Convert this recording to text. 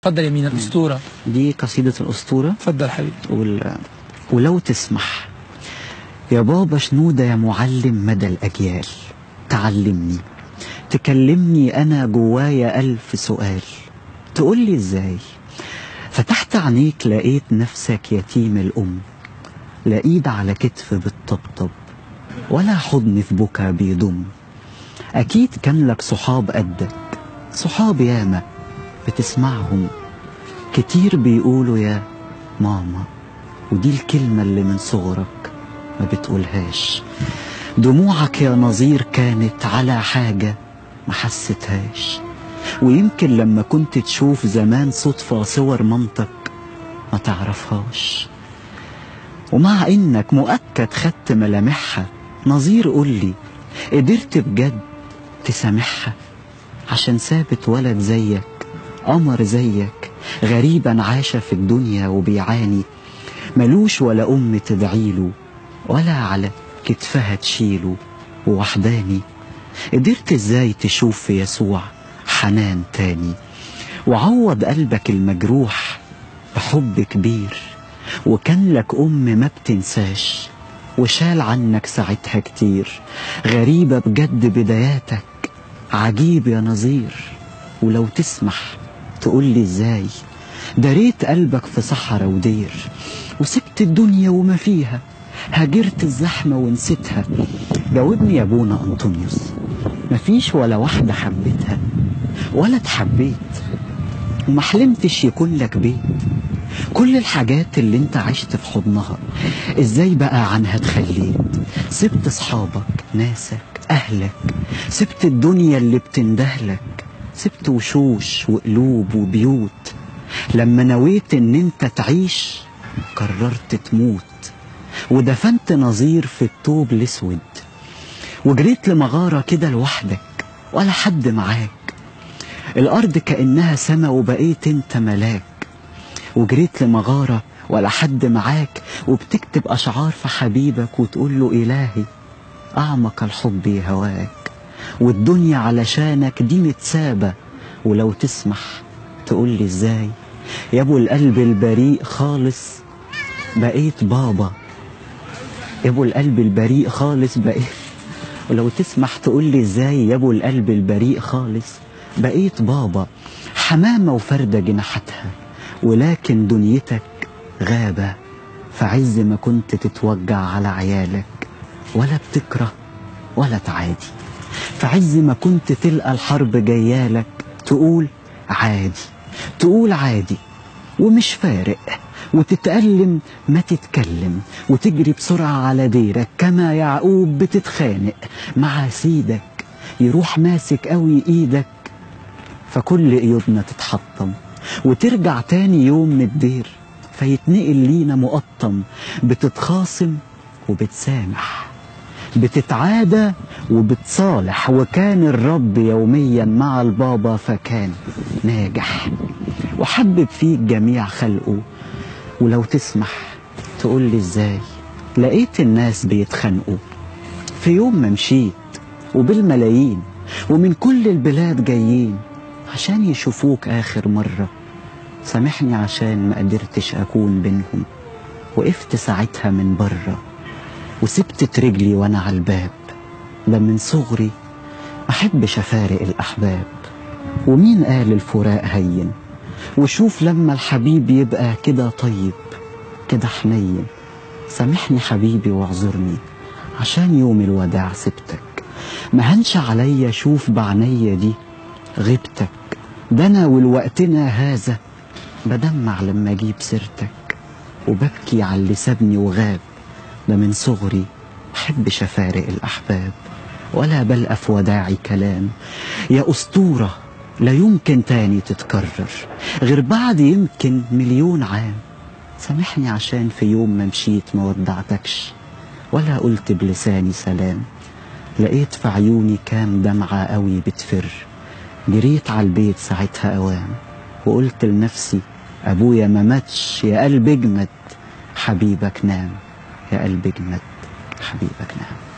اتفضل يمين الأسطورة دي قصيدة الأسطورة اتفضل حبيبي وال... ولو تسمح يا بابا شنودة يا معلم مدى الأجيال تعلمني تكلمني أنا جوايا ألف سؤال تقولي إزاي فتحت عينيك لقيت نفسك يتيم الأم لا إيد على كتف بتطبطب ولا حضن في بكا بيضم أكيد كان لك صحاب قدك صحاب ياما بتسمعهم كتير بيقولوا يا ماما ودي الكلمة اللي من صغرك ما بتقولهاش دموعك يا نظير كانت على حاجة ما حستهاش ويمكن لما كنت تشوف زمان صدفة صور مامتك ما تعرفهاش ومع انك مؤكد خدت ملامحها نظير قولي قدرت بجد تسامحها عشان سابت ولد زيك قمر زيك غريبا عاش في الدنيا وبيعاني ملوش ولا أم تدعيله ولا على كتفها تشيله ووحداني قدرت ازاي تشوف في يسوع حنان تاني وعوض قلبك المجروح بحب كبير وكان لك أم ما بتنساش وشال عنك ساعتها كتير غريبة بجد بداياتك عجيب يا نظير ولو تسمح تقولي ازاي دريت قلبك في صحراء ودير وسبت الدنيا وما فيها هاجرت الزحمة ونسيتها جاوبني يا ابونا أنطونيوس مفيش ولا واحدة حبيتها ولا اتحبيت وما حلمتش يكون لك بيت كل الحاجات اللي انت عشت في حضنها ازاي بقى عنها اتخليت سبت اصحابك ناسك اهلك سبت الدنيا اللي بتندهلك سبت وشوش وقلوب وبيوت لما نويت ان انت تعيش قررت تموت ودفنت نظير في الطوب الاسود وجريت لمغارة كده لوحدك ولا حد معاك الارض كأنها سما وبقيت انت ملاك وجريت لمغارة ولا حد معاك وبتكتب أشعار في حبيبك وتقول له إلهي أعمق الحب هواك والدنيا علشانك دي متسابة ولو تسمح تقول لي إزاي يا أبو القلب البريء خالص بقيت بابا يا أبو القلب البريء خالص بقيت ولو تسمح تقول لي إزاي يا أبو القلب البريء خالص بقيت بابا حمامة وفردة جناحتها ولكن دنيتك غابة في عز ما كنت تتوجع على عيالك ولا بتكره ولا تعادي في عز ما كنت تلقى الحرب جيالك تقول عادي تقول عادي ومش فارق وتتألم ما تتكلم وتجري بسرعة على ديرك كما يعقوب بتتخانق مع سيدك يروح ماسك قوي ايدك فكل قيودنا تتحطم وترجع تاني يوم من الدير فيتنقل لينا مقطم بتتخاصم وبتسامح بتتعادى وبتصالح وكان الرب يوميا مع البابا فكان ناجح وحبب فيك جميع خلقه ولو تسمح تقول لي ازاي لقيت الناس بيتخانقوا في يوم ما مشيت وبالملايين ومن كل البلاد جايين عشان يشوفوك آخر مرة سامحني عشان ما قدرتش أكون بينهم وقفت ساعتها من بره وسبتت رجلي وأنا على الباب ده من صغري أحبش أفارق الأحباب ومين قال الفراق هين وشوف لما الحبيب يبقى كده طيب كده حنين سامحني حبيبي واعذرني عشان يوم الوداع سبتك ما هنش عليا شوف بعنيا دي غيبتك ده انا ولوقتنا هذا بدمع لما اجيب سيرتك وببكي على اللي سابني وغاب ده من صغري محبش افارق الاحباب ولا بلقى في وداعي كلام يا اسطوره لا يمكن تاني تتكرر غير بعد يمكن مليون عام سامحني عشان في يوم ما مشيت ما ودعتكش ولا قلت بلساني سلام لقيت في عيوني كام دمعة قوي بتفر جريت على البيت ساعتها أوام وقلت لنفسي أبويا ما ماتش يا قلب اجمد حبيبك نام يا قلب اجمد حبيبك نام